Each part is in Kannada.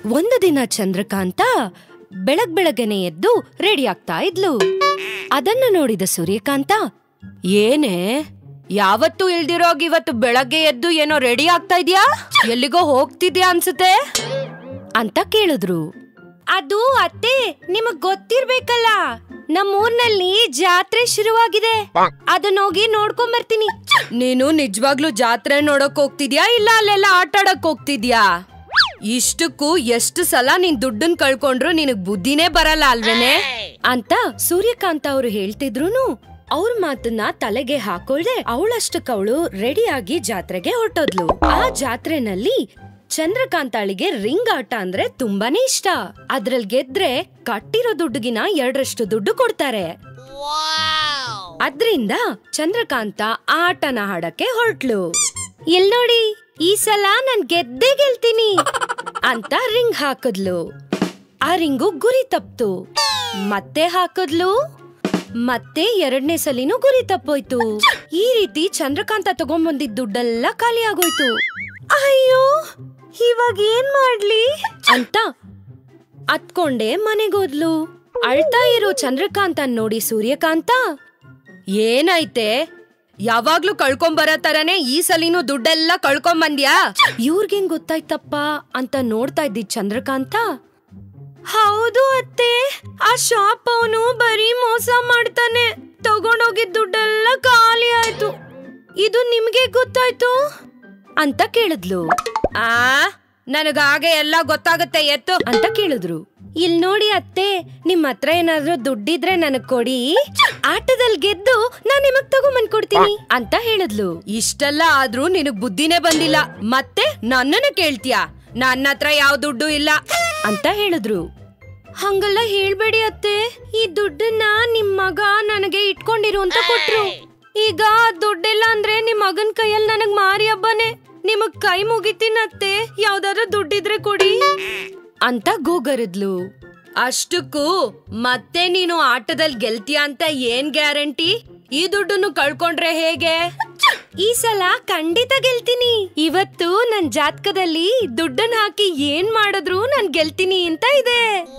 ಒಂದು ದಿನ ಚಂದ್ರಕಾಂತ ಬೆಳಗ್ ಬೆಳಗ್ಗೆನೆ ಎದ್ದು ರೆಡಿ ಆಗ್ತಾ ಇದ್ಲು ಅದನ್ನ ನೋಡಿದ ಸೂರ್ಯಕಾಂತ ಏನೇ ಯಾವತ್ತೂ ಇಲ್ದಿರೋಗ್ ಇವತ್ತು ಬೆಳಗ್ಗೆ ಎದ್ದು ಏನೋ ರೆಡಿ ಆಗ್ತಾ ಇದ್ಯಾ ಎಲ್ಲಿಗೋ ಹೋಗ್ತಿದ್ಯಾ ಅನ್ಸುತ್ತೆ ಅಂತ ಕೇಳಿದ್ರು ಅದು ಅತ್ತೆ ನಿಮಗ್ ಗೊತ್ತಿರ್ಬೇಕಲ್ಲ ನಮ್ಮೂರ್ನಲ್ಲಿ ಜಾತ್ರೆ ಶುರುವಾಗಿದೆ ಅದನ್ನ ಹೋಗಿ ನೋಡ್ಕೊಂಡ್ ಬರ್ತೀನಿ ನೀನು ನಿಜವಾಗ್ಲೂ ಜಾತ್ರೆ ನೋಡಕ್ ಹೋಗ್ತಿದ್ಯಾ ಇಲ್ಲ ಅಲ್ಲೆಲ್ಲ ಆಟ ಆಡಕ್ ಹೋಗ್ತಿದ್ಯಾ ಇಷ್ಟಕ್ಕೂ ಎಷ್ಟು ಸಲ ನೀನ್ ದುಡ್ಡನ್ ಕಳ್ಕೊಂಡ್ರು ನಿನಗ್ ಬುದ್ಧಿನೇ ಬರಲ್ಲ ಅಲ್ವೇನೆ ಅಂತ ಸೂರ್ಯಕಾಂತ ಅವ್ರು ಹೇಳ್ತಿದ್ರುನು ಅವ್ರ ಮಾತನ್ನ ತಲೆಗೆ ಹಾಕೊಳ್ದೆ ಅವಳಷ್ಟಕ್ಕವಳು ರೆಡಿಯಾಗಿ ಜಾತ್ರೆಗೆ ಹೊರಟೋದ್ಲು ಆ ಜಾತ್ರೆನಲ್ಲಿ ಚಂದ್ರಕಾಂತಾಳಿಗೆ ರಿಂಗ್ ಆಟ ಅಂದ್ರೆ ತುಂಬಾನೇ ಇಷ್ಟ ಅದ್ರಲ್ಲಿ ಗೆದ್ರೆ ಕಟ್ಟಿರೋ ದುಡ್ಡುಗಿನ ಎರಡರಷ್ಟು ದುಡ್ಡು ಕೊಡ್ತಾರೆ ಅದ್ರಿಂದ ಚಂದ್ರಕಾಂತ ಆಟನ ಹಾಡಕ್ಕೆ ಹೊರಟ್ಲು ಎಲ್ ನೋಡಿ ಈ ಸಲ ನಾನ್ ಗೆದ್ದೇ ಗೆಲ್ತೀನಿ ಅಂತ ರಿಂಗ್ ಹಾಕದ್ಲು ಆ ರಿಂಗು ಗುರಿ ತಪ್ತು ಮತ್ತೆ ಹಾಕದ್ಲು ಮತ್ತೆ ಎರಡನೇ ಸಲಿನೂ ಗುರಿ ತಪ್ಪೋಯ್ತು ಈ ರೀತಿ ಚಂದ್ರಕಾಂತ ತಗೊಂಬಂದಿದ್ ದುಡ್ಡೆಲ್ಲ ಖಾಲಿ ಆಗೋಯ್ತು ಅಯ್ಯೋ ಇವಾಗ ಏನ್ ಮಾಡ್ಲಿ ಅಂತ ಅತ್ಕೊಂಡೆ ಮನೆಗೋದ್ಲು ಅಳ್ತಾ ಇರೋ ಚಂದ್ರಕಾಂತ ನೋಡಿ ಸೂರ್ಯಕಾಂತ ಏನಾಯ್ತೆ ಯಾವಾಗ್ಲೂ ಕಳ್ಕೊಂಬರೋ ತರನೇ ಈ ಸಲಿನೂ ದುಡ್ಡೆಲ್ಲ ಕಳ್ಕೊಂಬಂದ್ಯಾ ಇವ್ರಿಗೇನ್ ಗೊತ್ತಾಯ್ತಪ್ಪ ಅಂತ ನೋಡ್ತಾ ಇದ್ದಿದ್ ಚಂದ್ರಕಾಂತ ಹೌದು ಅತ್ತೆ ಆ ಶಾಪ್ ಅವನು ಬರೀ ಮೋಸ ಮಾಡ್ತಾನೆ ತಗೊಂಡೋಗಿದ್ ದುಡ್ಡೆಲ್ಲ ಖಾಲಿ ಆಯ್ತು ಇದು ನಿಮ್ಗೆ ಗೊತ್ತಾಯ್ತು ಅಂತ ಕೇಳಿದ್ಲು ಆ ನನಗಾಗೆ ಎಲ್ಲ ಗೊತ್ತಾಗುತ್ತೆ ಎತ್ತು ಅಂತ ಕೇಳಿದ್ರು ಇಲ್ ನೋಡಿ ಅತ್ತೆ ನಿಮ್ ಹತ್ರ ಏನಾದ್ರೂ ದುಡ್ಡಿದ್ರೆ ನನಗ್ ಕೊಡಿ ಆಟದಲ್ಲಿ ಗೆದ್ದು ನಾನ್ ನಿಮಗ್ ತಗೊಂಬಂದ್ ಕೊಡ್ತೀನಿ ಅಂತ ಹೇಳಿದ್ಲು ಇಷ್ಟೆಲ್ಲ ಆದ್ರೂ ನಿನಗ್ ಬುದ್ಧಿನೇ ಬಂದಿಲ್ಲ ಮತ್ತೆ ನನ್ನನ್ನ ಕೇಳ್ತೀಯಾ ನನ್ನ ಹತ್ರ ಯಾವ ದುಡ್ಡು ಇಲ್ಲ ಅಂತ ಹೇಳಿದ್ರು ಹಂಗೆಲ್ಲ ಹೇಳ್ಬೇಡಿ ಅತ್ತೆ ಈ ದುಡ್ಡನ್ನ ನಿಮ್ ಮಗ ನನಗೆ ಇಟ್ಕೊಂಡಿರು ಅಂತ ಕೊಟ್ರು ಈಗ ಆ ದುಡ್ಡಿಲ್ಲ ಅಂದ್ರೆ ನಿಮ್ ಮಗನ್ ಕೈಯಲ್ಲಿ ನನಗ್ ಮಾರಿ ಹಬ್ಬನೇ ನಿಮಗ್ ಕೈ ಮುಗಿತೀನತ್ತೆ ಯಾವ್ದಾದ್ರು ದುಡ್ಡಿದ್ರೆ ಕೊಡಿ ಅಂತ ಗೋಗರಿದ್ಲು ಅಷ್ಟಕ್ಕೂ ಮತ್ತೆ ನೀನು ಆಟದಲ್ಲಿ ಗೆಲ್ತೀಯ ಅಂತ ಏನ್ ಗ್ಯಾರಂಟಿ ಈ ದುಡ್ಡನ್ನು ಕಳ್ಕೊಂಡ್ರೆ ಹೇಗೆ ಈ ಸಲ ಖಂಡಿತ ಗೆಲ್ತೀನಿ ಇವತ್ತು ನನ್ ಜಾತಕದಲ್ಲಿ ದುಡ್ಡನ್ನ ಹಾಕಿ ಏನ್ ಮಾಡಿದ್ರು ನಾನ್ ಗೆಲ್ತೀನಿ ಅಂತ ಇದೆ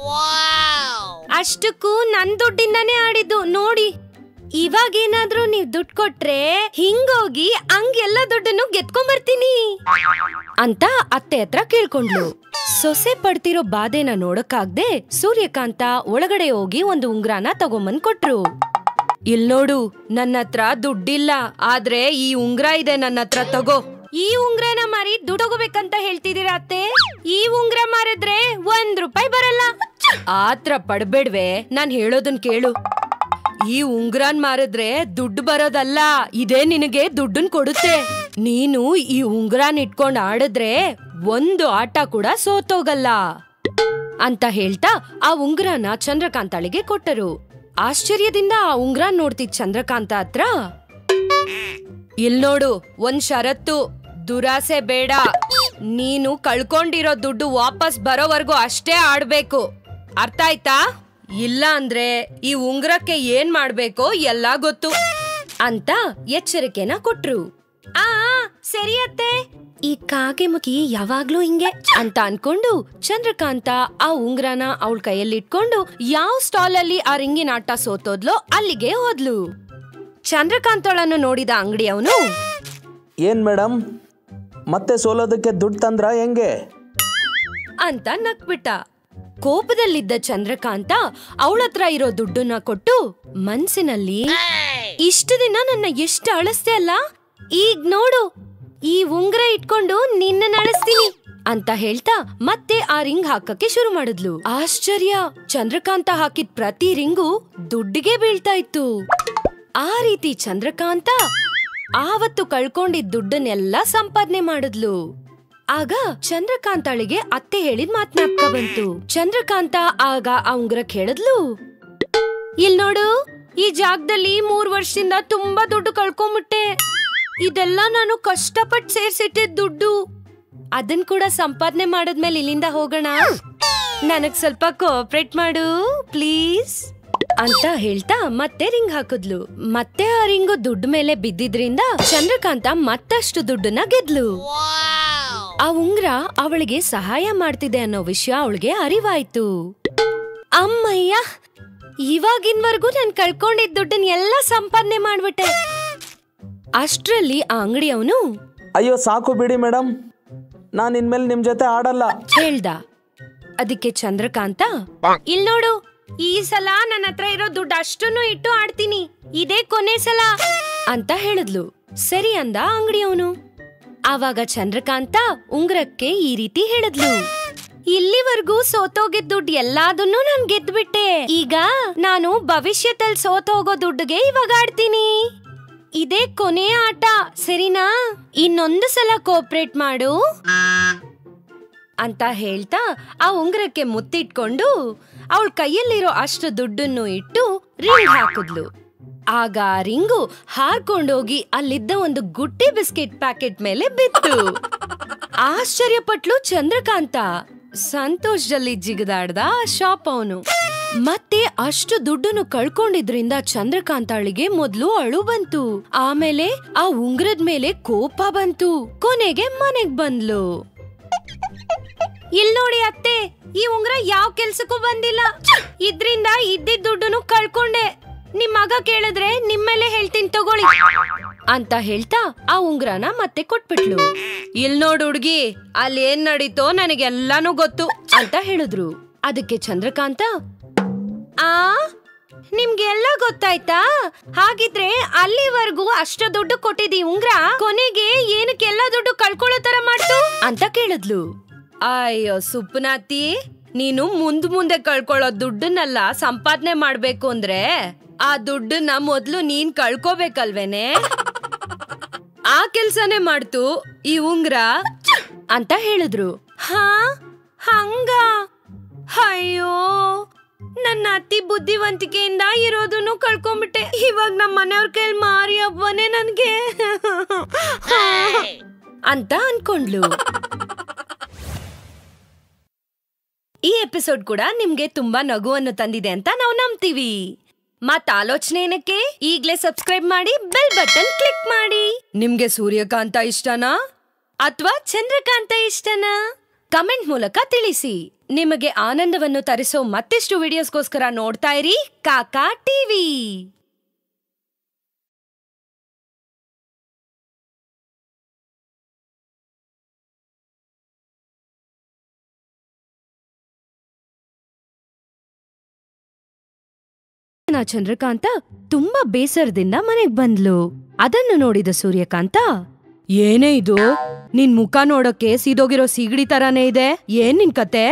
ಅಷ್ಟಕ್ಕೂ ನನ್ ದುಡ್ಡಿಂದಾನೇ ಆಡಿದ್ದು ನೋಡಿ ಇವಾಗ ಏನಾದ್ರೂ ನೀವ್ ದುಡ್ಡು ಕೊಟ್ರೆ ಹಿಂಗೋಗಿ ಹಂಗ್ ಎಲ್ಲ ದುಡ್ಡನ್ನು ಗೆದ್ಕೊಂಡ್ ಬರ್ತೀನಿ ಅಂತ ಅತ್ತೆ ಹತ್ರ ಕೇಳ್ಕೊಂಡ್ಲು ಸೊಸೆ ಪಡ್ತಿರೋ ಬಾಧೆನ ನೋಡಕ್ಕಾಗ್ದೆ ಸೂರ್ಯಕಾಂತ ಒಳಗಡೆ ಹೋಗಿ ಒಂದು ಉಂಗ್ರಾನ ತಗೊಂಬಂದ್ ಕೊಟ್ರು ಇಲ್ ನೋಡು ನನ್ನ ಹತ್ರ ದುಡ್ಡಿಲ್ಲ ಆದ್ರೆ ಈ ಉಂಗ್ರ ಇದೆ ನನ್ನ ಹತ್ರ ತಗೋ ಈ ಉಂಗ್ರನ ಮಾರಿ ದುಡ್ಡು ತಗೋಬೇಕಂತ ಹೇಳ್ತಿದೀರ ಅತ್ತೆ ಈ ಉಂಗ್ರ ಮಾರಿದ್ರೆ ಒಂದ್ ರೂಪಾಯಿ ಬರಲ್ಲ ಆತ್ರ ಪಡ್ಬೇಡ್ವೆ ನಾನ್ ಹೇಳೋದನ್ ಕೇಳು ಈ ಉಂಗ್ರಾನ್ ಮಾರಿದ್ರೆ ದುಡ್ಡು ಬರೋದಲ್ಲ ಇದೇ ನಿನಗೆ ದುಡ್ಡನ್ ಕೊಡುತ್ತೆ ನೀನು ಈ ಉಂಗ್ರಾನ್ ಇಟ್ಕೊಂಡ್ ಆಡಿದ್ರೆ ಒಂದು ಆಟ ಕೂಡ ಸೋತೋಗಲ್ಲ ಅಂತ ಹೇಳ್ತಾ ಆ ಉಂಗ್ರನ ಚಂದ್ರಕಾಂತಾಳಿಗೆ ಕೊಟ್ಟರು ಆಶ್ಚರ್ಯದಿಂದ ಆ ಉಂಗ್ರ ನೋಡ್ತಿದ್ ಚಂದ್ರಕಾಂತ ಹತ್ರ ಇಲ್ ನೋಡು ಒಂದ್ ಷರತ್ತು ದುರಾಸೆ ಬೇಡ ನೀನು ಕಳ್ಕೊಂಡಿರೋ ದುಡ್ಡು ವಾಪಸ್ ಬರೋವರೆಗೂ ಅಷ್ಟೇ ಆಡ್ಬೇಕು ಅರ್ಥ ಆಯ್ತಾ ಇಲ್ಲ ಅಂದ್ರೆ ಈ ಉಂಗ್ರಕ್ಕೆ ಏನ್ ಮಾಡ್ಬೇಕೋ ಎಲ್ಲ ಗೊತ್ತು ಅಂತ ಎಚ್ಚರಿಕೆನ ಕೊಟ್ರು ಆ ಸರಿ ಅತ್ತೆ ಈ ಕಾಗೆ ಮುಖಿ ಯಾವಾಗ್ಲೂ ಹಿಂಗೆ ಅಂತ ಅನ್ಕೊಂಡು ಚಂದ್ರಕಾಂತ ಆ ಉಂಗ್ರನ ಅವಳ ಕೈಯಲ್ಲಿ ಇಟ್ಕೊಂಡು ಯಾವ ಸ್ಟಾಲ್ ಅಲ್ಲಿ ಆ ರಿಂಗಿನ ಆಟ ಸೋತೋದ್ಲೋ ಅಲ್ಲಿಗೆ ಹೋದ್ಲು ಚಂದ್ರಕಾಂತಳನ್ನು ನೋಡಿದ ಅಂಗಡಿಯವನು ಏನು ಮೇಡಮ್ ಮತ್ತೆ ಸೋಲೋದಕ್ಕೆ ದುಡ್ಡು ತಂದ್ರ ಹೆಂಗೆ ಅಂತ ನಕ್ಬಿಟ್ಟ ಕೋಪದಲ್ಲಿದ್ದ ಚಂದ್ರಕಾಂತ ಅವಳತ್ರ ಇರೋ ದುಡ್ಡನ್ನ ಕೊಟ್ಟು ಮನ್ಸಿನಲ್ಲಿ ಇಷ್ಟು ದಿನ ನನ್ನ ಎಷ್ಟು ಅಳಿಸ್ದೆ ಅಲ್ಲ ಈಗ ನೋಡು ಈ ಉಂಗ್ರ ಇಟ್ಕೊಂಡು ನಿನ್ನ ಅಳಿಸ್ತೀನಿ ಅಂತ ಹೇಳ್ತಾ ಮತ್ತೆ ಆ ರಿಂಗ್ ಹಾಕಕ್ಕೆ ಶುರು ಮಾಡಿದ್ಲು ಆಶ್ಚರ್ಯ ಚಂದ್ರಕಾಂತ ಹಾಕಿದ್ ಪ್ರತಿ ರಿಂಗು ದುಡ್ಡಿಗೆ ಬೀಳ್ತಾ ಇತ್ತು ಆ ರೀತಿ ಚಂದ್ರಕಾಂತ ಆವತ್ತು ಕಳ್ಕೊಂಡಿದ್ ದುಡ್ಡನ್ನೆಲ್ಲ ಸಂಪಾದನೆ ಮಾಡಿದ್ಲು ಆಗ ಚಂದ್ರಕಾಂತಾಳಿಗೆ ಅತ್ತೆ ಹೇಳಿದ್ ಮಾತ್ನಾಪ್ಕ ಬಂತು ಚಂದ್ರಕಾಂತ ಆಗ ಆ ಉಂಗ್ರ ಕೇಳಿದ್ಲು ಇಲ್ ನೋಡು ಈ ಜಾಗದಲ್ಲಿ ಮೂರ್ ವರ್ಷದಿಂದ ತುಂಬಾ ದುಡ್ಡು ಕಳ್ಕೊಂಬಿಟ್ಟೆ ಇದೆಲ್ಲ ನಾನು ಕಷ್ಟಪಟ್ಟು ಸೇರ್ಸಿಟ್ಟಿದ್ ದುಡ್ಡು ಅದನ್ ಕೂಡ ಸಂಪಾದನೆ ಮಾಡಿದ್ಮೇಲೆ ಇಲ್ಲಿಂದ ಹೋಗೋಣ ನನಗ್ ಸ್ವಲ್ಪ ಕೋಆಪರೇಟ್ ಮಾಡು ಪ್ಲೀಸ್ ಅಂತ ಹೇಳ್ತಾ ಮತ್ತೆ ರಿಂಗ್ ಹಾಕಿದ್ಲು ಮತ್ತೆ ಆ ರಿಂಗು ದುಡ್ಡು ಮೇಲೆ ಬಿದ್ದಿದ್ರಿಂದ ಚಂದ್ರಕಾಂತ ಮತ್ತಷ್ಟು ದುಡ್ಡನ್ನ ಗೆದ್ಲು ಆ ಉಂಗ್ರ ಅವಳಿಗೆ ಸಹಾಯ ಮಾಡ್ತಿದೆ ಅನ್ನೋ ವಿಷಯ ಅವಳಿಗೆ ಅರಿವಾಯ್ತು ಅಮ್ಮಯ್ಯ ಇವಾಗಿನ್ವರ್ಗೂ ನಾನ್ ಕಳ್ಕೊಂಡಿದ್ದ ದುಡ್ಡನ್ ಎಲ್ಲ ಸಂಪಾದನೆ ಮಾಡ್ಬಿಟ್ಟೆ ಅಷ್ಟ್ರಲ್ಲಿ ಆ ಅಂಗಡಿಯವನು ಅಯ್ಯೋ ಸಾಕು ಬಿಡಿ ಮೇಡಮ್ ನಾನು ಇನ್ಮೇಲೆ ನಿಮ್ಮ ಜೊತೆ ಆಡಲ್ಲ ಹೇಳ್ದ ಅದಕ್ಕೆ ಚಂದ್ರಕಾಂತ ಇಲ್ ನೋಡು ಈ ಸಲ ನನ್ನ ಹತ್ರ ಇರೋ ದುಡ್ಡು ಅಷ್ಟನ್ನು ಇಟ್ಟು ಆಡ್ತೀನಿ ಇದೇ ಕೊನೆ ಸಲ ಅಂತ ಹೇಳಿದ್ಲು ಸರಿ ಅಂದ ಅಂಗಡಿಯವನು ಆವಾಗ ಚಂದ್ರಕಾಂತ ಉಂಗ್ರಕ್ಕೆ ಈ ರೀತಿ ಹೇಳಿದ್ಲು ಇಲ್ಲಿವರೆಗೂ ಸೋತೋಗಿದ್ ದುಡ್ಡು ಎಲ್ಲಾದನ್ನು ನಾನ್ ಗೆದ್ಬಿಟ್ಟೆ ಈಗ ನಾನು ಭವಿಷ್ಯದಲ್ಲಿ ಸೋತೋಗೋ ದುಡ್ಡುಗೆ ಇವಾಗ ಆಡ್ತೀನಿ ಇದೇ ಕೊನೆಯ ಆಟ ಸರಿನಾ ಇನ್ನೊಂದು ಸಲ ಕೋಪರೇಟ್ ಮಾಡು ಅಂತ ಹೇಳ್ತಾ ಆ ಉಂಗ್ರಕ್ಕೆ ಮುತ್ತಿಟ್ಕೊಂಡು ಅವಳ ಕೈಯಲ್ಲಿರೋ ಅಷ್ಟು ದುಡ್ಡನ್ನು ಇಟ್ಟು ರಿಂಗ್ ಹಾಕಿದ್ಲು ಆಗ ಆ ರಿಂಗು ಹಾರ್ಕೊಂಡೋಗಿ ಅಲ್ಲಿದ್ದ ಒಂದು ಗುಟ್ಟಿ ಬಿಸ್ಕೆಟ್ ಪ್ಯಾಕೆಟ್ ಮೇಲೆ ಬಿತ್ತು ಆಶ್ಚರ್ಯಪಟ್ಲು ಚಂದ್ರಕಾಂತ ಸಂತೋಷದಲ್ಲಿ ಜಿಗದಾಡ್ದ ಆ ಶಾಪ್ ಅವನು ಮತ್ತೆ ಅಷ್ಟು ದುಡ್ಡನ್ನು ಕಳ್ಕೊಂಡಿದ್ರಿಂದ ಚಂದ್ರಕಾಂತಾಳಿಗೆ ಮೊದ್ಲು ಅಳು ಬಂತು ಆಮೇಲೆ ಆ ಉಂಗ್ರದ ಮೇಲೆ ಕೋಪ ಬಂತು ಕೊನೆಗೆ ಮನೆಗ್ ಬಂದ್ಲು ಇಲ್ ನೋಡಿ ಅತ್ತೆ ಈ ಉಂಗ್ರ ಯಾವ ಕೆಲ್ಸಕ್ಕೂ ಬಂದಿಲ್ಲ ಇದ್ರಿಂದ ಇದ್ದಿದ್ ದುಡ್ಡನ್ನು ಕಳ್ಕೊಂಡೆ ನಿಮ್ ಮಗ ಕೇಳಿದ್ರೆ ನಿಮ್ಮೇಲೆ ಹೇಳ್ತೀನಿ ತಗೊಳ್ಳಿ ಅಂತ ಹೇಳ್ತಾ ಆ ಉಂಗ್ರನ ಮತ್ತೆ ಕೊಟ್ಬಿಟ್ಲು ಇಲ್ ನೋಡ್ ಹುಡ್ಗಿ ಅಲ್ಲಿ ಏನ್ ನಡೀತೋ ನನಗೆಲ್ಲಾನು ಗೊತ್ತು ಅಂತ ಹೇಳಿದ್ರು ಅದಕ್ಕೆ ಚಂದ್ರಕಾಂತ ಆ ನಿಮ್ಗೆಲ್ಲ ಗೊತ್ತಾಯ್ತಾ ಹಾಗಿದ್ರೆ ಅಲ್ಲಿವರೆಗೂ ಅಷ್ಟು ದುಡ್ಡು ಕೊಟ್ಟಿದಿ ಉಂಗ್ರ ಕೊನೆಗೆ ಏನಕ್ಕೆಲ್ಲ ದುಡ್ಡು ಕಳ್ಕೊಳ್ಳೋ ತರ ಮಾಡ್ತು ಅಂತ ಕೇಳಿದ್ಲು ಅಯ್ಯೋ ಸುಪ್ನಾತಿ ನೀನು ಮುಂದ್ ಮುಂದೆ ಕಳ್ಕೊಳ್ಳೋ ದುಡ್ಡನ್ನೆಲ್ಲ ಸಂಪಾದನೆ ಮಾಡ್ಬೇಕು ಅಂದ್ರೆ ಆ ದುಡ್ಡನ್ನ ಮೊದ್ಲು ನೀನ್ ಕಳ್ಕೋಬೇಕಲ್ವೇನೆ ಆ ಕೆಲ್ಸನೇ ಮಾಡ್ತು ಈ ಉಂಗ್ರ ಅಂತ ಹೇಳಿದ್ರು ಹಾ ಹಂಗ ಅಯ್ಯೋ ನನ್ನ ಅತಿ ಬುದ್ಧಿವಂತಿಕೆಯಿಂದ ಇರೋದನ್ನು ಕಳ್ಕೊಂಡ್ಬಿಟ್ಟೆ ಇವಾಗ ನಮ್ಮ ಮನೆಯವ್ರ ಕೈಲಿ ಮಾರಿ ಹಬ್ಬನೇ ನನ್ಗೆ ಅಂತ ಅನ್ಕೊಂಡ್ಲು ಈ ಎಪಿಸೋಡ್ ಕೂಡ ನಿಮ್ಗೆ ತುಂಬಾ ನಗುವನ್ನು ತಂದಿದೆ ಅಂತ ನಾವು ನಂಬ್ತೀವಿ ಮತ್ ಆಲೋಚನೆ ಏನಕ್ಕೆ ಈಗ್ಲೇ ಸಬ್ಸ್ಕ್ರೈಬ್ ಮಾಡಿ ಬೆಲ್ ಬಟನ್ ಕ್ಲಿಕ್ ಮಾಡಿ ನಿಮ್ಗೆ ಸೂರ್ಯಕಾಂತ ಇಷ್ಟನಾ ಅಥವಾ ಚಂದ್ರಕಾಂತ ಇಷ್ಟನಾ ಕಮೆಂಟ್ ಮೂಲಕ ತಿಳಿಸಿ ನಿಮಗೆ ಆನಂದವನ್ನು ತರಿಸೋ ಮತ್ತೆಷ್ಟು ವಿಡಿಯೋಸ್ಗೋಸ್ಕರ ನೋಡ್ತಾ ಇರಿ ಕಾಕಾ ಟಿವಿ ನಾ ಚಂದ್ರಕಾಂತ ತುಂಬಾ ಬೇಸರದಿಂದ ಮನೆಗ್ ಬಂದ್ಲು ಅದನ್ನು ನೋಡಿದ ಸೂರ್ಯಕಾಂತ ಏನೇ ಇದು ನಿನ್ ಮುಖ ನೋಡಕ್ಕೆ ಸೀದೋಗಿರೋ ಸೀಗಡಿ ತರಾನೇ ಇದೆ ಏನ್ ನಿನ್ ಕತೆ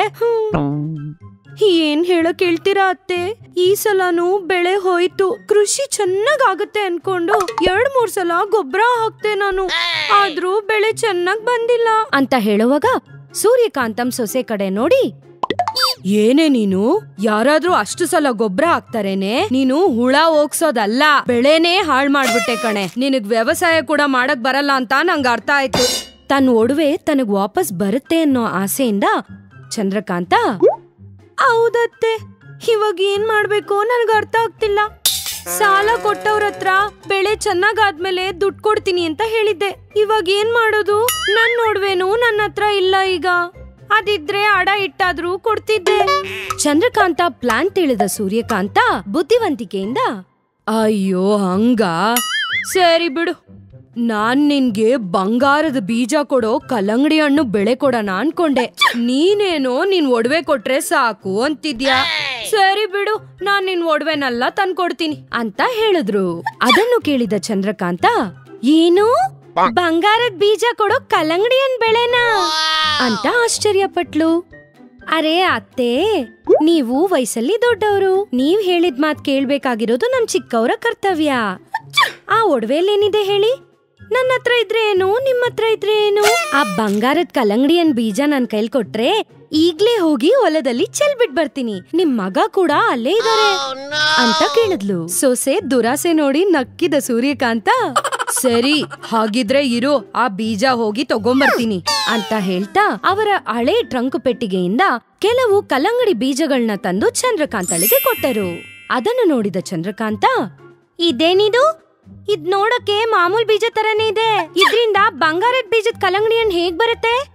ಏನ್ ಹೇಳಕ್ ಹೇಳ್ತೀರಾ ಅತ್ತೆ ಈ ಸಲನೂ ಬೆಳೆ ಹೋಯ್ತು ಕೃಷಿ ಚೆನ್ನಾಗ್ ಆಗತ್ತೆ ಅನ್ಕೊಂಡು ಎರಡ್ ಮೂರ್ ಸಲ ಗೊಬ್ಬರ ಹಾಕ್ತೆ ನಾನು ಆದ್ರೂ ಬೆಳೆ ಚೆನ್ನಾಗ್ ಬಂದಿಲ್ಲ ಅಂತ ಹೇಳುವಾಗ ಸೂರ್ಯಕಾಂತಂ ಸೊಸೆ ಕಡೆ ನೋಡಿ ಏನೇ ನೀನು ಯಾರಾದ್ರೂ ಅಷ್ಟು ಸಲ ಗೊಬ್ಬರ ಹಾಕ್ತಾರೇನೆ ನೀನು ಹುಳ ಹೋಗ್ಸೋದಲ್ಲ ಬೆಳೆನೇ ಹಾಳ್ ಮಾಡ್ಬಿಟ್ಟೆ ಕಣೆ ನಿನಗ್ ವ್ಯವಸಾಯ ಕೂಡ ಮಾಡಕ್ ಬರಲ್ಲ ಅಂತ ನಂಗ್ ಅರ್ಥ ಆಯ್ತು ತನ್ನ ಒಡವೆ ತನಗ್ ವಾಪಸ್ ಬರುತ್ತೆ ಅನ್ನೋ ಆಸೆಯಿಂದ ಚಂದ್ರಕಾಂತ ಹೌದತ್ತೆ ಇವಾಗ ಏನ್ ಮಾಡ್ಬೇಕು ನನ್ಗೆ ಅರ್ಥ ಆಗ್ತಿಲ್ಲ ಸಾಲ ಕೊಟ್ಟವ್ರ ಹತ್ರ ಬೆಳೆ ಚೆನ್ನಾಗಾದ್ಮೇಲೆ ದುಡ್ಡು ಕೊಡ್ತೀನಿ ಅಂತ ಹೇಳಿದ್ದೆ ಇವಾಗ ಏನ್ ಮಾಡೋದು ನನ್ ನೋಡ್ವೇನು ನನ್ನ ಹತ್ರ ಇಲ್ಲ ಈಗ ಅದಿದ್ರೆ ಅಡ ಇಟ್ಟಾದ್ರೂ ಕೊಡ್ತಿದ್ದೆ ಚಂದ್ರಕಾಂತ ಪ್ಲಾನ್ ತಿಳಿದ ಸೂರ್ಯಕಾಂತ ಬುದ್ಧಿವಂತಿಕೆಯಿಂದ ಅಯ್ಯೋ ಹಂಗ ಸರಿ ಬಿಡು ನಾನ್ ನಿನ್ಗೆ ಬಂಗಾರದ ಬೀಜ ಕೊಡೋ ಕಲ್ಲಂಗಡಿ ಹಣ್ಣು ಬೆಳೆ ಕೊಡೋಣ ಅನ್ಕೊಂಡೆ ನೀನೇನೋ ನಿನ್ ಒಡವೆ ಕೊಟ್ರೆ ಸಾಕು ಅಂತಿದ್ಯಾ ಸರಿ ಬಿಡು ನಾನ್ ನಿನ್ ಒಡವೆನೆಲ್ಲ ತಂದ್ಕೊಡ್ತೀನಿ ಅಂತ ಹೇಳಿದ್ರು ಅದನ್ನು ಕೇಳಿದ ಚಂದ್ರಕಾಂತ ಏನು ಬಂಗಾರದ ಬೀಜ ಕೊಡೋ ಕಲ್ಲಂಗಡಿ ಹಣ್ಣ್ ಬೆಳೆನಾ ಅಂತ ಆಶ್ಚರ್ಯಪಟ್ಲು ಅರೆ ಅತ್ತೆ ನೀವು ವಯಸ್ಸಲ್ಲಿ ದೊಡ್ಡವರು ನೀವ್ ಹೇಳಿದ ಮಾತ್ ಕೇಳ್ಬೇಕಾಗಿರೋದು ನಮ್ ಚಿಕ್ಕವರ ಕರ್ತವ್ಯ ಆ ಒಡವೆಯಲ್ಲೇನಿದೆ ಹೇಳಿ ನನ್ನ ಹತ್ರ ಇದ್ರೆ ಏನು ನಿಮ್ ಹತ್ರ ಇದ್ರೆ ಏನು ಆ ಬಂಗಾರದ ಕಲ್ಲಂಗಡಿಯನ್ ಬೀಜ ನನ್ ಕೈಲ್ ಕೊಟ್ರೆ ಈಗ್ಲೇ ಹೋಗಿ ಹೊಲದಲ್ಲಿ ಚೆಲ್ಬಿಟ್ ಬರ್ತೀನಿ ನಿಮ್ ಮಗ ಕೂಡ ಅಲ್ಲೇ ಇದಾರೆ ಅಂತ ಕೇಳಿದ್ಲು ಸೊಸೆ ದುರಾಸೆ ನೋಡಿ ನಕ್ಕಿದ ಸೂರ್ಯಕಾಂತ ಸರಿ ಹಾಗಿದ್ರೆ ಇರು ಆ ಬೀಜ ಹೋಗಿ ತಗೊಂಬರ್ತೀನಿ ಅಂತ ಹೇಳ್ತಾ ಅವರ ಹಳೆ ಟ್ರಂಕ್ ಪೆಟ್ಟಿಗೆಯಿಂದ ಕೆಲವು ಕಲ್ಲಂಗಡಿ ಬೀಜಗಳನ್ನ ತಂದು ಚಂದ್ರಕಾಂತಳಿಗೆ ಕೊಟ್ಟರು ಅದನ್ನು ನೋಡಿದ ಚಂದ್ರಕಾಂತ ಇದೇನಿದು ಇದ್ ನೋಡಕ್ಕೆ ಮಾಮೂಲ್ ಬೀಜ ತರನೇ ಇದೆ ಇದ್ರಿಂದ ಬಂಗಾರದ ಬೀಜದ ಕಲ್ಲಂಗಡಿ ಹಣ್ಣು ಹೇಗ್ ಬರುತ್ತೆ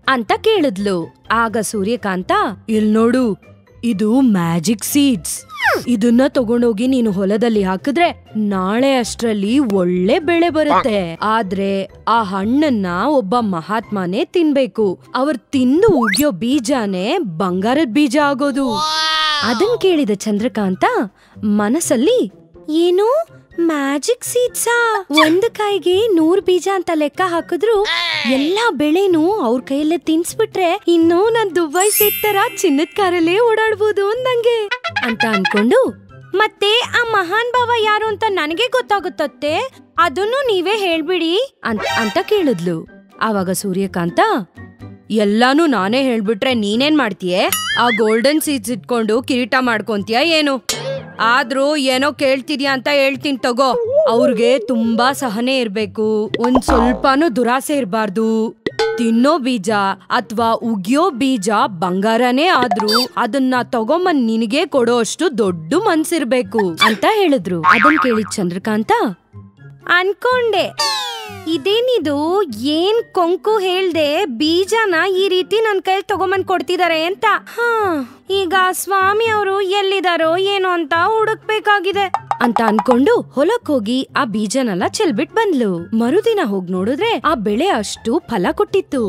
ಅಂತ ಕೇಳಿದ್ಲು ಆಗ ಸೂರ್ಯಕಾಂತ ಇಲ್ ನೋಡು ಇದು ಮ್ಯಾಜಿಕ್ ಸೀಡ್ಸ್ ಇದನ್ನ ತಗೊಂಡೋಗಿ ನೀನು ಹೊಲದಲ್ಲಿ ಹಾಕಿದ್ರೆ ನಾಳೆ ಅಷ್ಟ್ರಲ್ಲಿ ಒಳ್ಳೆ ಬೆಳೆ ಬರುತ್ತೆ ಆದ್ರೆ ಆ ಹಣ್ಣನ್ನ ಒಬ್ಬ ಮಹಾತ್ಮನೇ ತಿನ್ಬೇಕು ಅವ್ರು ತಿಂದು ಉಗಿಯೋ ಬೀಜನೇ ಬಂಗಾರದ ಬೀಜ ಆಗೋದು ಅದನ್ ಕೇಳಿದ ಚಂದ್ರಕಾಂತ ಮನಸ್ಸಲ್ಲಿ ಏನು ಮ್ಯಾಜಿಕ್ ಸೀಡ್ಸಾ ಒಂದ್ ಕಾಯಿಗೆ ನೂರ್ ಬೀಜ ಅಂತ ಲೆಕ್ಕ ಹಾಕಿದ್ರು ಎಲ್ಲಾ ಬೆಳೆನು ಅವ್ರ ಕೈಯಲ್ಲೇ ತಿನ್ಸ್ಬಿಟ್ರೆ ಇನ್ನು ನಾನ್ ದುಬೈ ಸೀಟ್ ತರ ಚಿನ್ನದ ಕಾರಲ್ಲೇ ಓಡಾಡ್ಬೋದು ನಂಗೆ ಅಂತ ಅನ್ಕೊಂಡು ಮತ್ತೆ ಆ ಮಹಾನ್ ಭಾವ ಯಾರು ಅಂತ ನನಗೆ ಗೊತ್ತಾಗುತ್ತತ್ತೆ ಅದನ್ನು ನೀವೇ ಹೇಳ್ಬಿಡಿ ಅಂತ ಅಂತ ಕೇಳಿದ್ಲು ಆವಾಗ ಸೂರ್ಯಕಾಂತ ಎಲ್ಲಾನು ನಾನೇ ಹೇಳ್ಬಿಟ್ರೆ ನೀನೇನ್ ಮಾಡ್ತೀಯೆ ಆ ಗೋಲ್ಡನ್ ಸೀಡ್ಸ್ ಇಟ್ಕೊಂಡು ಕಿರೀಟ ಮಾಡ್ಕೊಂತೀಯ ಏನು ಆದ್ರೂ ಏನೋ ಕೇಳ್ತಿದ್ಯಾ ಅಂತ ಹೇಳ್ತೀನಿ ತಗೋ ಅವ್ರಿಗೆ ತುಂಬಾ ಸಹನೆ ಇರ್ಬೇಕು ಒಂದ್ ಸ್ವಲ್ಪನೂ ದುರಾಸೆ ಇರಬಾರ್ದು ತಿನ್ನೋ ಬೀಜ ಅಥವಾ ಉಗಿಯೋ ಬೀಜ ಬಂಗಾರನೇ ಆದ್ರೂ ಅದನ್ನ ತಗೊಂಬಂದ್ ನಿನಗೆ ಕೊಡೋ ಅಷ್ಟು ದೊಡ್ಡ ಮನ್ಸಿರ್ಬೇಕು ಅಂತ ಹೇಳಿದ್ರು ಅದನ್ ಕೇಳಿದ್ ಚಂದ್ರಕಾಂತ ಅನ್ಕೊಂಡೆ ಇದೇನಿದು ಏನ್ ಕೊಂಕು ಹೇಳ್ದೆ ಬೀಜನ ಈ ರೀತಿ ನನ್ ಕೈಲಿ ತಗೊಂಬಂದ್ ಕೊಡ್ತಿದಾರೆ ಅಂತ ಹಾ ಈಗ ಸ್ವಾಮಿ ಅವರು ಎಲ್ಲಿದಾರೋ ಏನೋ ಅಂತ ಹುಡುಕ್ಬೇಕಾಗಿದೆ ಅಂತ ಅನ್ಕೊಂಡು ಹೊಲಕ್ ಹೋಗಿ ಆ ಬೀಜನೆಲ್ಲ ಚೆಲ್ಬಿಟ್ ಬಂದ್ಲು ಮರುದಿನ ಹೋಗ್ ನೋಡಿದ್ರೆ ಆ ಬೆಳೆ ಅಷ್ಟು ಫಲ ಕೊಟ್ಟಿತ್ತು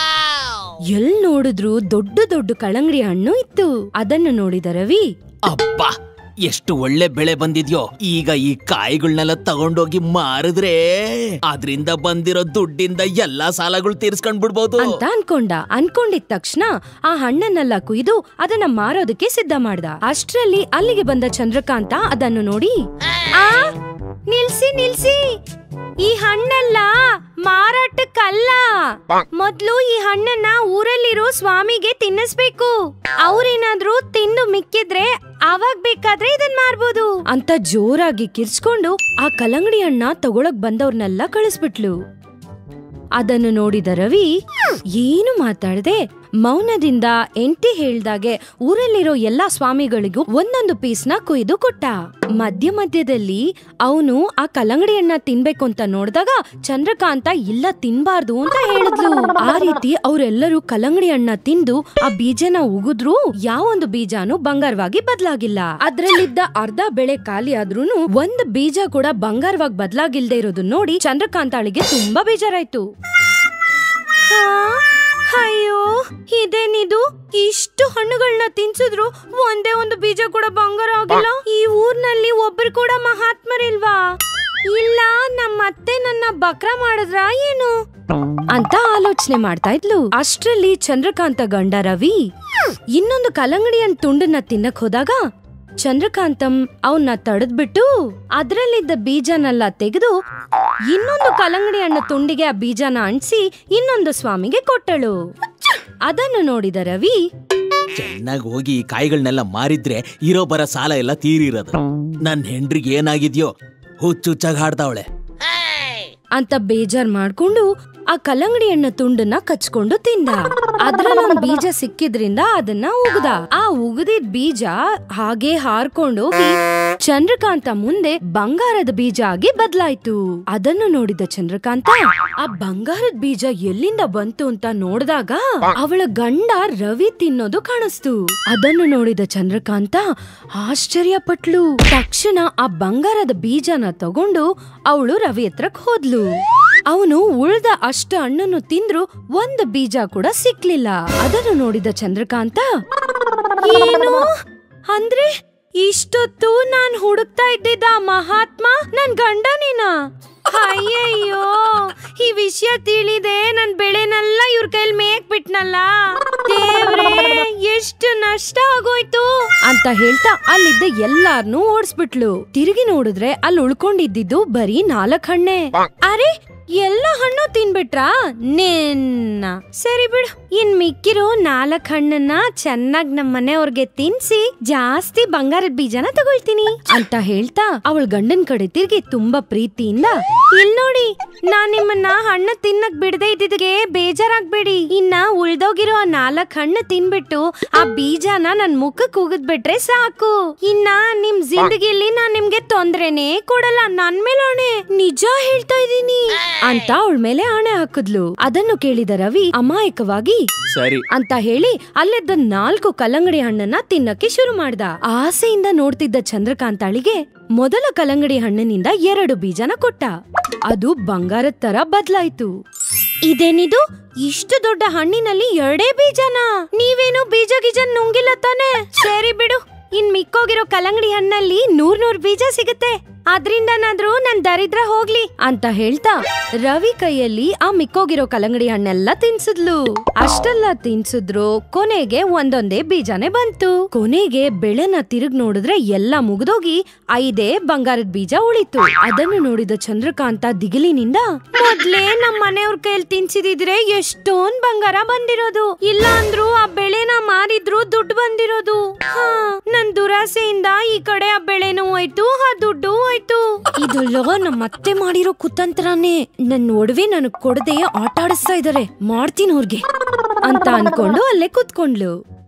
ಎಲ್ ನೋಡಿದ್ರು ದೊಡ್ಡ ದೊಡ್ಡ ಕಳಂಗಡಿ ಹಣ್ಣು ಇತ್ತು ಅದನ್ನು ನೋಡಿದ ರವಿ ಅಬ್ಬಾ ಎಷ್ಟು ಒಳ್ಳೆ ಬೆಳೆ ಬಂದಿದ್ಯೋ ಈಗ ಈ ಕಾಯಿಗಳನ್ನೆಲ್ಲ ತಗೊಂಡೋಗಿ ಮಾರಿದ್ರೆ ಅದ್ರಿಂದ ಬಂದಿರೋ ದುಡ್ಡಿಂದ ಎಲ್ಲಾ ಸಾಲಗಳು ತೀರ್ಸ್ಕೊಂಡ್ ಬಿಡ್ಬೋದು ಅಂತ ಅನ್ಕೊಂಡ ಅನ್ಕೊಂಡಿದ ತಕ್ಷಣ ಆ ಹಣ್ಣನ್ನೆಲ್ಲ ಕುಯ್ದು ಅದನ್ನ ಮಾರೋದಕ್ಕೆ ಸಿದ್ಧ ಮಾಡ್ದ ಅಷ್ಟ್ರಲ್ಲಿ ಅಲ್ಲಿಗೆ ಬಂದ ಚಂದ್ರಕಾಂತ ಅದನ್ನು ನೋಡಿ ಆ ನಿಲ್ಸಿ ನಿಲ್ಸಿ ಈ ಹಣ್ಣೆಲ್ಲ ಮಾರಾಟಕ್ಕಲ್ಲ ಮೊದ್ಲು ಈ ಹಣ್ಣನ್ನ ಊರಲ್ಲಿರೋ ಸ್ವಾಮಿಗೆ ತಿನ್ನಿಸ್ಬೇಕು ಅವ್ರೇನಾದ್ರೂ ತಿಂದು ಮಿಕ್ಕಿದ್ರೆ ಅವಾಗ ಬೇಕಾದ್ರೆ ಇದನ್ ಮಾರ್ಬೋದು ಅಂತ ಜೋರಾಗಿ ಕಿರ್ಚ್ಕೊಂಡು ಆ ಕಲ್ಲಂಗಡಿ ಹಣ್ಣ ತಗೊಳಕ್ ಬಂದವ್ರನ್ನೆಲ್ಲ ಕಳಿಸ್ಬಿಟ್ಲು ಅದನ್ನು ನೋಡಿದ ರವಿ ಏನು ಮಾತಾಡದೆ ಮೌನದಿಂದ ಎಂಟಿ ಹೇಳ್ದಾಗೆ ಊರಲ್ಲಿರೋ ಎಲ್ಲಾ ಸ್ವಾಮಿಗಳಿಗೂ ಒಂದೊಂದು ಪೀಸ್ನ ಕೊಯ್ದು ಕೊಟ್ಟ ಮಧ್ಯ ಮಧ್ಯದಲ್ಲಿ ಅವನು ಆ ಕಲ್ಲಂಗಡಿ ಹಣ್ಣ ತಿನ್ಬೇಕು ಅಂತ ನೋಡಿದಾಗ ಚಂದ್ರಕಾಂತ ಇಲ್ಲ ತಿನ್ಬಾರ್ದು ಅಂತ ಹೇಳಿದ್ಲು ಆ ರೀತಿ ಅವರೆಲ್ಲರೂ ಕಲ್ಲಂಗಡಿ ಹಣ್ಣ ತಿಂದು ಆ ಬೀಜನ ಉಗಿದ್ರು ಯಾವೊಂದು ಬೀಜನೂ ಬಂಗಾರವಾಗಿ ಬದಲಾಗಿಲ್ಲ ಅದ್ರಲ್ಲಿದ್ದ ಅರ್ಧ ಬೆಳೆ ಖಾಲಿ ಆದ್ರೂನು ಒಂದ್ ಬೀಜ ಕೂಡ ಬಂಗಾರವಾಗಿ ಬದಲಾಗಿಲ್ದೇ ಇರೋದನ್ನ ನೋಡಿ ಚಂದ್ರಕಾಂತಾಳಿಗೆ ತುಂಬಾ ಬೇಜಾರಾಯ್ತು ಹಾ? ಅಯ್ಯೋ ಇದೇನಿದು ಇಷ್ಟು ಹಣ್ಣುಗಳನ್ನ ತಿನ್ಸಿದ್ರು ಒಂದೇ ಒಂದು ಬೀಜ ಕೂಡ ಬಂಗಾರ ಆಗಿಲ್ಲ ಈ ಊರ್ನಲ್ಲಿ ಒಬ್ರು ಕೂಡ ಮಹಾತ್ಮರಿಲ್ವಾ ಇಲ್ಲ ನಮ್ಮ ಅತ್ತೆ ನನ್ನ ಬಕ್ರ ಮಾಡಿದ್ರ ಏನು ಅಂತ ಆಲೋಚನೆ ಮಾಡ್ತಾ ಇದ್ಲು ಅಷ್ಟ್ರಲ್ಲಿ ಚಂದ್ರಕಾಂತ ಗಂಡ ರವಿ ಇನ್ನೊಂದು ಕಲ್ಲಂಗಡಿಯನ್ ತುಂಡನ್ನ ತಿನ್ನಕ್ ಹೋದಾಗ ಚಂದ್ರಕಾಂತಂ ಅವನ್ನ ತಡೆದ್ಬಿಟ್ಟು ಅದ್ರಲ್ಲಿದ್ದ ಬೀಜನೆಲ್ಲ ತೆಗೆದು ಇನ್ನೊಂದು ಕಲ್ಲಂಗಡಿ ಹಣ್ಣು ತುಂಡಿಗೆ ಆ ಬೀಜನ ಅಂಟಿಸಿ ಇನ್ನೊಂದು ಸ್ವಾಮಿಗೆ ಕೊಟ್ಟಳು ಅದನ್ನು ನೋಡಿದ ರವಿ ಚೆನ್ನಾಗಿ ಹೋಗಿ ಈ ಕಾಯಿಗಳನ್ನೆಲ್ಲ ಮಾರಿದ್ರೆ ಇರೋ ಬರ ಸಾಲ ಎಲ್ಲ ತೀರಿರೋದು ನನ್ ಹೆಂಡ್ರಿಗೆ ಏನಾಗಿದ್ಯೋ ಹುಚ್ಚುಚ್ಚಾಗಿ ಹಾಡ್ತಾವಳೆ ಅಂತ ಬೇಜಾರ್ ಮಾಡ್ಕೊಂಡು ಆ ಕಲ್ಲಂಗಡಿ ಹಣ್ಣ ತುಂಡನ್ನ ಕಚ್ಕೊಂಡು ತಿಂದ ಅದ್ರಲ್ಲೊಂದ್ ಬೀಜ ಸಿಕ್ಕಿದ್ರಿಂದ ಅದನ್ನ ಉಗ್ದ ಆ ಉಗ್ದಿದ್ ಬೀಜ ಹಾಗೆ ಹಾರ್ಕೊಂಡು ಹೋಗಿ ಚಂದ್ರಕಾಂತ ಮುಂದೆ ಬಂಗಾರದ ಬೀಜ ಆಗಿ ಬದ್ಲಾಯ್ತು ಅದನ್ನು ನೋಡಿದ ಚಂದ್ರಕಾಂತ ಆ ಬಂಗಾರದ ಬೀಜ ಎಲ್ಲಿಂದ ಬಂತು ಅಂತ ನೋಡಿದಾಗ ಅವಳ ಗಂಡ ರವಿ ತಿನ್ನೋದು ಕಾಣಿಸ್ತು ಅದನ್ನು ನೋಡಿದ ಚಂದ್ರಕಾಂತ ಆಶ್ಚರ್ಯ ಪಟ್ಲು ತಕ್ಷಣ ಆ ಬಂಗಾರದ ಬೀಜನ ತಗೊಂಡು ಅವಳು ರವಿ ಹತ್ರಕ್ ಹೋದ್ಲು ಅವನು ಉಳ್ದ ಅಷ್ಟ ಹಣ್ಣನ್ನು ತಿಂದ್ರು ಒಂದು ಬೀಜ ಕೂಡ ಸಿಕ್ಲಿಲ್ಲ ಅದನ್ನು ನೋಡಿದ ಚಂದ್ರಕಾಂತ ಏನು ಅಂದ್ರೆ ಇಷ್ಟೊತ್ತು ನಾನ್ ಹುಡುಕ್ತಾ ಇದ್ದಿದ್ದ ಆ ಮಹಾತ್ಮ ನನ್ ಗಂಡನೇನ ಅಯ್ಯಯ್ಯೋ ಈ ವಿಷಯ ತಿಳಿದೆ ನನ್ ಬೆಳೆನೆಲ್ಲ ಇವ್ರ ಕೈಲಿ ಮೇಕ್ ಬಿಟ್ನಲ್ಲ ದೇವ್ರೇ ಎಷ್ಟು ನಷ್ಟ ಆಗೋಯ್ತು ಅಂತ ಹೇಳ್ತಾ ಅಲ್ಲಿದ್ದ ಎಲ್ಲಾರ್ನೂ ಓಡಿಸ್ಬಿಟ್ಲು ತಿರುಗಿ ನೋಡಿದ್ರೆ ಅಲ್ಲಿ ಉಳ್ಕೊಂಡಿದ್ದಿದ್ದು ಬರೀ ನಾಲ್ಕ್ ಹಣ್ಣೆ ಅರೆ ಎಲ್ಲ ಹಣ್ಣು ತಿನ್ಬಿಟ್ರಾ ನಿನ್ನ ಸರಿ ಬಿಡು ಇನ್ ಮಿಕ್ಕಿರೋ ನಾಲ್ಕ್ ಹಣ್ಣನ್ನ ಚೆನ್ನಾಗ್ ನಮ್ಮ ಮನೆಯವ್ರಿಗೆ ತಿನ್ಸಿ ಜಾಸ್ತಿ ಬಂಗಾರದ ಬೀಜನ ತಗೊಳ್ತೀನಿ ಅಂತ ಹೇಳ್ತಾ ಅವಳ ಗಂಡನ್ ಕಡೆ ತಿರ್ಗಿ ತುಂಬಾ ಪ್ರೀತಿಯಿಂದ ಇಲ್ ನೋಡಿ ನಾನ್ ನಿಮ್ಮನ್ನ ಹಣ್ಣು ತಿನ್ನಕ್ ಬಿಡದೆ ಇದ್ದಿದ್ಗೆ ಬೇಜಾರಾಗ್ಬೇಡಿ ಇನ್ನ ಉಳ್ದೋಗಿರೋ ಆ ನಾಲ್ಕ್ ಹಣ್ಣು ತಿನ್ಬಿಟ್ಟು ಆ ಬೀಜನ ನನ್ ಮುಖಕ್ ಉಗಿದ್ಬಿಟ್ರೆ ಸಾಕು ಇನ್ನ ನಿಮ್ ಜಿಂದಗಿಲಿ ನಾನ್ ನಿಮ್ಗೆ ತೊಂದ್ರೆನೇ ಕೊಡಲ್ಲ ನನ್ ಮೇಲೆ ಆಣೆ ನಿಜ ಹೇಳ್ತಾ ಇದೀನಿ ಅಂತ ಅವಳ ಮೇಲೆ ಆಣೆ ಹಾಕಿದ್ಲು ಅದನ್ನು ಕೇಳಿದ ರವಿ ಅಮಾಯಕವಾಗಿ ಸರಿ ಅಂತ ಹೇಳಿ ಅಲ್ಲಿದ್ದ ನಾಲ್ಕು ಕಲ್ಲಂಗಡಿ ಹಣ್ಣನ್ನ ತಿನ್ನಕ್ಕೆ ಶುರು ಮಾಡ್ದ ಆಸೆಯಿಂದ ನೋಡ್ತಿದ್ದ ಚಂದ್ರಕಾಂತಾಳಿಗೆ ಮೊದಲ ಕಲ್ಲಂಗಡಿ ಹಣ್ಣಿನಿಂದ ಎರಡು ಬೀಜನ ಕೊಟ್ಟ ಅದು ಬಂಗಾರದ ತರ ಬದ್ಲಾಯ್ತು ಇದೇನಿದು ಇಷ್ಟು ದೊಡ್ಡ ಹಣ್ಣಿನಲ್ಲಿ ಎರಡೇ ಬೀಜನ ನೀವೇನು ಬೀಜ ಗೀಜ ನುಂಗಿಲ್ಲ ತಾನೆ ಸರಿ ಬಿಡು ಇನ್ ಮಿಕ್ಕೋಗಿರೋ ಕಲ್ಲಂಗಡಿ ಹಣ್ಣಲ್ಲಿ ನೂರ್ ನೂರ್ ಬೀಜ ಸಿಗುತ್ತೆ ಅದ್ರಿಂದನಾದ್ರೂ ನನ್ ದರಿದ್ರ ಹೋಗ್ಲಿ ಅಂತ ಹೇಳ್ತಾ ರವಿ ಕೈಯಲ್ಲಿ ಆ ಮಿಕ್ಕೋಗಿರೋ ಕಲ್ಲಂಗಡಿ ಹಣ್ಣೆಲ್ಲ ತಿನ್ಸಿದ್ಲು ಅಷ್ಟೆಲ್ಲ ತಿನ್ಸಿದ್ರು ಕೊನೆಗೆ ಒಂದೊಂದೇ ಬೀಜನೇ ಬಂತು ಕೊನೆಗೆ ಬೆಳೆನ ತಿರುಗ್ ನೋಡಿದ್ರೆ ಎಲ್ಲ ಮುಗ್ದೋಗಿ ಐದೇ ಬಂಗಾರದ ಬೀಜ ಉಳಿತು ಅದನ್ನು ನೋಡಿದ ಚಂದ್ರಕಾಂತ ದಿಗಿಲಿನಿಂದ ಮೊದ್ಲೇ ನಮ್ ಮನೆಯವ್ರ ಕೈಯಲ್ಲಿ ತಿನ್ಸಿದಿದ್ರೆ ಎಷ್ಟೊಂದ್ ಬಂಗಾರ ಬಂದಿರೋದು ಇಲ್ಲ ಅಂದ್ರು ಆ ಬೆಳೆನ ಮಾರಿದ್ರು ದುಡ್ಡು ಬಂದಿರೋದು ಹಾ ನನ್ ದುರಾಸೆಯಿಂದ ಈ ಕಡೆ ಆ ಬೆಳೆನೂ ಹೋಯ್ತು ಆ ದುಡ್ಡು ಹೋಯ್ತು ಇದೆಲ್ಲ ನಮ್ಮ ಅತ್ತೆ ಮಾಡಿರೋ ಕುತಂತ್ರನೇ ನನ್ ಒಡವೆ ನನಗ್ ಕೊಡದೆ ಆಟ ಆಡಿಸ್ತಾ ಇದಾರೆ ಮಾಡ್ತೀನಿ ಅವ್ರಿಗೆ ಅಂತ ಅನ್ಕೊಂಡು ಅಲ್ಲೇ ಕುತ್ಕೊಂಡ್ಲು